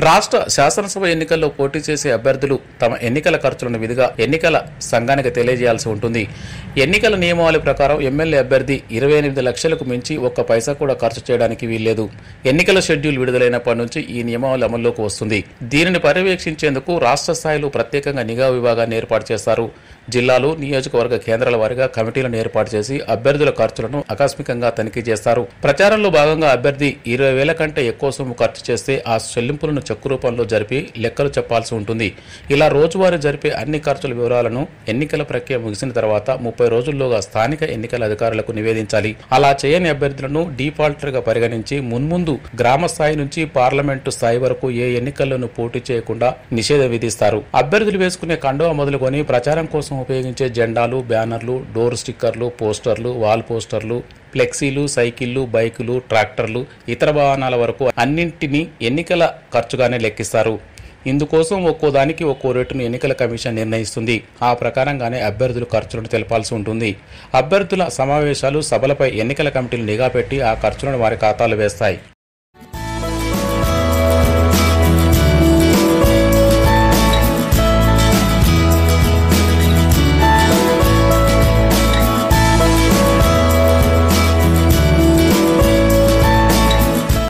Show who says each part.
Speaker 1: రాష్ట్ర శాసనసభ ఎన్నికల్లో పోటీ చేసే అభ్యర్థులు తమ ఎన్నికల ఖర్చులను విధిగా ఎన్నికల సంఘానికి తెలియజేయాల్సి ఉంటుంది ఎన్నికల నియమావళి ప్రకారం ఎమ్మెల్యే అభ్యర్థి ఇరవై ఎనిమిది లక్షలకు మించి ఒక్క పైసా కూడా ఖర్చు చేయడానికి వీల్లేదు ఎన్నికల షెడ్యూల్ విడుదలైనప్పటి నుంచి ఈ నియమావళి అమల్లోకి వస్తుంది దీనిని పర్యవేక్షించేందుకు రాష్ట్ర స్థాయిలో ప్రత్యేకంగా నిఘా విభాగాన్ని ఏర్పాటు చేస్తారు జిల్లాలు నియోజకవర్గ కేంద్రాల వారీగా కమిటీలను ఏర్పాటు చేసి అభ్యర్థుల ఖర్చులను ఆకస్మికంగా తనిఖీ చేస్తారు ప్రచారంలో భాగంగా అభ్యర్థి ఇరవై వేల కంటే ఎక్కువ సొమ్ము ఖర్చు చేస్తే ఆ చెల్లింపులను చెక్కు రూపంలో జరిపి లెక్కలు చెప్పాల్సి ఉంటుంది ఇలా రోజువారీ జరిపే అన్ని ఖర్చుల వివరాలను ఎన్నికల ప్రక్రియ ముగిసిన తర్వాత ముప్పై రోజుల్లోగా స్థానిక ఎన్నికల అధికారులకు నివేదించాలి అలా చేయని అభ్యర్థులను డీఫాల్టర్ గా పరిగణించి మున్ముందు గ్రామ స్థాయి నుంచి పార్లమెంటు స్థాయి వరకు ఏ ఎన్నికల్లోనూ పోటీ చేయకుండా నిషేధం విధిస్తారు అభ్యర్థులు వేసుకునే కండువా మొదలుకొని ప్రచారం కోసం ఉపయోగించే జెండాలు బ్యానర్లు డోర్ స్టిక్కర్లు పోస్టర్లు వాల్ పోస్టర్లు ఫ్లెక్సీలు సైకిళ్లు బైకులు ట్రాక్టర్లు ఇతర వాహనాల వరకు అన్నింటినీ ఎన్నికల ఖర్చుగానే లెక్కిస్తారు ఇందుకోసం ఒక్కో దానికి ఒక్కో రేటును ఎన్నికల కమిషన్ నిర్ణయిస్తుంది ఆ ప్రకారంగానే అభ్యర్థులు ఖర్చులను తెలపాల్సి ఉంటుంది అభ్యర్థుల సమావేశాలు సభలపై ఎన్నికల కమిటీలు నిఘా పెట్టి ఆ ఖర్చులను వారి ఖాతాలో వేస్తాయి